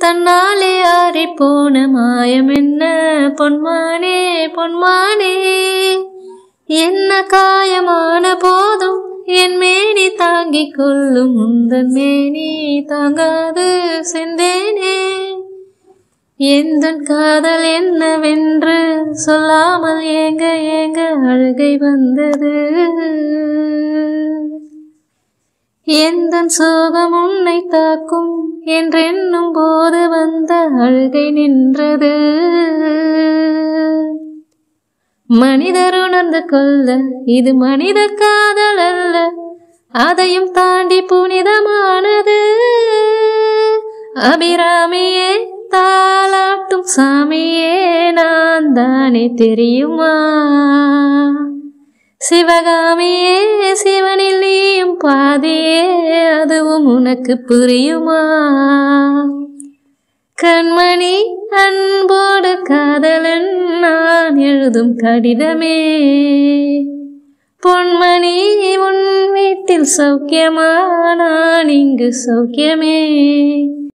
தன்னாலே ஆறி போன மாயம் என்ன பொன்மானே பொன்மானே என்ன காயமான போதும் என் மேனி தாங்கிக் கொள்ளும் உந்தன் மேனி தாங்காது செந்தேனே எந்தன் காதல் என்னவென்று சொல்லாமல் ஏங்க ஏங்க அழுகை வந்தது எந்தன் சோகம் உன்னை தாக்கும் என்றென்னும் போது வந்த அழுகை நின்றது மனிதர் உணர்ந்து கொள்ள இது மனித காதல் அல்ல அதையும் தாண்டி புனிதமானது அபிராமியே தாலாட்டும் சாமியே நான் தானே தெரியுமா சிவகாமியே சிவனில் நீயும் பாதியே அதுவும் உனக்கு புரியுமா கண்மணி அன்போடு காதலன் நான் எழுதும் கடிதமே பொன்மணி உன் வீட்டில் சௌக்கியமா நான் இங்கு சௌக்கியமே